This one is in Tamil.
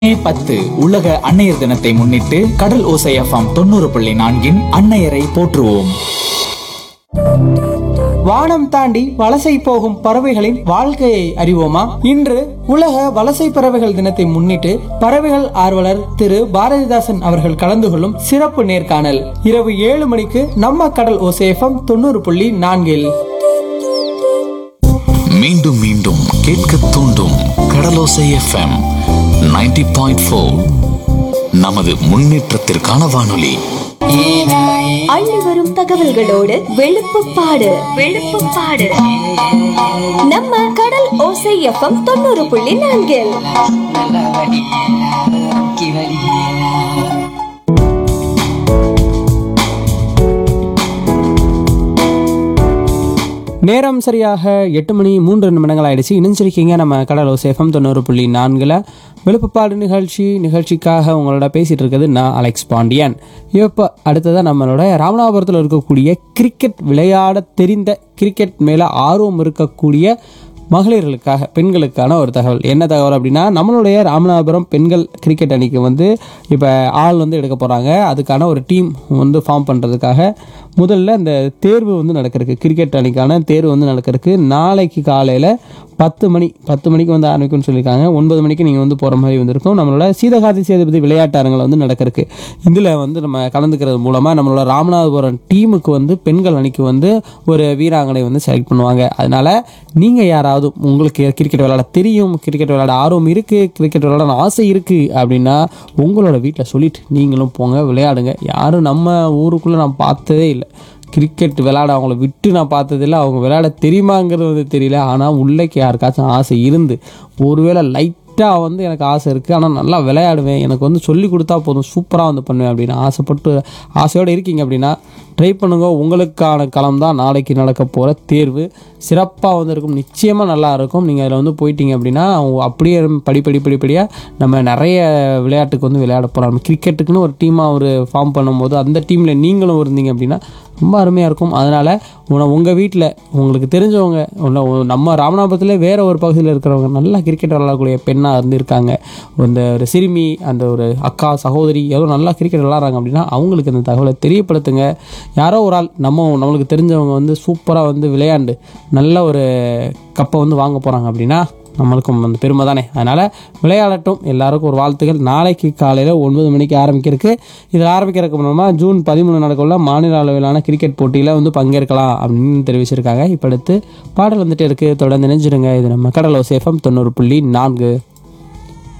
மே பத்து உலக அன்னையர் தினத்தை முன்னிட்டு கடல் ஓசை எஃப்எம் தொண்ணூறு புள்ளி நான்கின் அன்னையரை போற்றுவோம் வானம் தாண்டி வலசை போகும் பறவைகளின் வாழ்க்கையை அறிவோமா இன்று உலக வலசை பறவைகள் தினத்தை முன்னிட்டு பறவைகள் ஆர்வலர் திரு பாரதிதாசன் அவர்கள் கலந்து கொள்ளும் சிறப்பு நேர்காணல் இரவு ஏழு மணிக்கு நம்ம கடல் ஓசேஃபம் தொண்ணூறு புள்ளி நான்கில் மீண்டும் மீண்டும் கேட்க தூண்டும் கடலோசை எஃப்எம் 90.4 பாயிண்ட் ஃபோர் நமது முன்னேற்றத்திற்கான வானொலி அள்ளி வரும் தகவல்களோடு வெளுப்புப்பாடு வெளுப்புப்பாடு நம்ம கடல் ஓசை எஃப்எம் தொண்ணூறு புள்ளி நான்கில் நல்லா வடி கி வடி நேரம் சரியாக எட்டு மணி மூன்று நிமிடங்கள் ஆயிடுச்சு இணைஞ்சிருக்கீங்க நம்ம கடல் ஓசேஃபம் தொண்ணூறு புள்ளி நான்கில் விழுப்புப்பாடு நிகழ்ச்சி நிகழ்ச்சிக்காக உங்களோட பேசிட்டு இருக்கிறது நான் அலெக்ஸ் பாண்டியன் இப்போ அடுத்ததாக நம்மளோட ராமநாதபுரத்தில் இருக்கக்கூடிய கிரிக்கெட் விளையாட தெரிந்த கிரிக்கெட் மேலே ஆர்வம் இருக்கக்கூடிய மகளிர்களுக்காக பெண்களுக்கான ஒரு தகவல் என்ன தகவல் அப்படின்னா நம்மளுடைய ராமநாதபுரம் பெண்கள் கிரிக்கெட் அணிக்கு வந்து இப்போ ஆள் வந்து எடுக்க போகிறாங்க அதுக்கான ஒரு டீம் வந்து ஃபார்ம் பண்ணுறதுக்காக முதல்ல இந்த தேர்வு வந்து நடக்கிறதுக்கு கிரிக்கெட் அணிக்கான தேர்வு வந்து நடக்கிறதுக்கு நாளைக்கு காலையில் பத்து மணி பத்து மணிக்கு வந்து ஆரம்பிக்கும்னு சொல்லியிருக்காங்க ஒன்பது மணிக்கு நீங்கள் வந்து போகிற மாதிரி வந்திருக்கும் நம்மளோட சீதகாதி சேதுபதி விளையாட்டு அரங்கில் வந்து நடக்கிறதுக்கு இதில் வந்து நம்ம கலந்துக்கிறது மூலமாக நம்மளோட ராமநாதபுரம் டீமுக்கு வந்து பெண்கள் அணிக்கு வந்து ஒரு வீராங்கனை வந்து செலக்ட் பண்ணுவாங்க அதனால் நீங்கள் யாராவது உங்களுக்கு கிரிக்கெட் விளையாட தெரியும் கிரிக்கெட் விளையாட ஆர்வம் இருக்குது கிரிக்கெட் விளையாட ஆசை இருக்குது அப்படின்னா உங்களோட வீட்டில் சொல்லிட்டு நீங்களும் போங்க விளையாடுங்க யாரும் நம்ம ஊருக்குள்ளே நான் பார்த்ததே இல்லை கிரிக்கெட் விளையாட அவங்கள விட்டு நான் பார்த்ததில்ல அவங்க விளையாட தெரியுமாங்கிறது வந்து தெரியல ஆனால் உள்ளேக்கு யாருக்காச்சும் ஆசை இருந்து ஒருவேளை லைட்டாக வந்து எனக்கு ஆசை இருக்குது ஆனால் நல்லா விளையாடுவேன் எனக்கு வந்து சொல்லி கொடுத்தா போதும் சூப்பராக வந்து பண்ணுவேன் அப்படின்னு ஆசைப்பட்டு ஆசையோடு இருக்கீங்க அப்படின்னா ட்ரை பண்ணுங்க உங்களுக்கான களம் தான் நாளைக்கு நடக்க போகிற தேர்வு சிறப்பாக வந்து இருக்கும் நிச்சயமாக நல்லா இருக்கும் நீங்கள் அதில் வந்து போயிட்டீங்க அப்படின்னா அவங்க அப்படியே படி படி படிப்படியாக நம்ம நிறைய விளையாட்டுக்கு வந்து விளையாட போகிறோம் நம்ம கிரிக்கெட்டுக்குன்னு ஒரு டீமாக ஒரு ஃபார்ம் பண்ணும்போது அந்த டீமில் நீங்களும் இருந்தீங்க அப்படின்னா ரொம்ப அருமையாக இருக்கும் அதனால் உன உங்கள் வீட்டில் உங்களுக்கு தெரிஞ்சவங்க உன்ன- உ- நம்ம ராமநாதபுரத்தில் வேறு ஒரு பகுதியில் இருக்கிறவங்க நல்லா கிரிக்கெட் விளையாடக்கூடிய பெண்ணாக இருந்திருக்காங்க இந்த ஒரு சிறுமி அந்த ஒரு அக்கா சகோதரி ஏதோ நல்லா கிரிக்கெட் விளாட்றாங்க அப்படின்னா அவங்களுக்கு இந்த தகவலை தெரியப்படுத்துங்க யாரோ ஒரு ஆள் நம்ம நம்மளுக்கு தெரிஞ்சவங்க வந்து சூப்பராக வந்து விளையாண்டு நல்ல ஒரு கப்பை வந்து வாங்க போகிறாங்க அப்படின்னா நம்மளுக்கும் அந்த பெருமை தானே அதனால் விளையாடட்டும் எல்லாருக்கும் ஒரு வாழ்த்துக்கள் நாளைக்கு காலையில் ஒன்பது மணிக்கு ஆரம்பிக்கிறதுக்கு இது ஆரம்பிக்கிறதுக்கு மூலமா ஜூன் பதிமூணு நடக்கவுள்ள மாநில அளவிலான கிரிக்கெட் போட்டியில் வந்து பங்கேற்கலாம் அப்படின்னு தெரிவிச்சிருக்காங்க இப்போ அடுத்து பாடல் வந்துட்டு இருக்கு தொடர்ந்து நினைஞ்சிருங்க இது நம்ம கடலோ சேஃபம் தொண்ணூறு புள்ளி நான்கு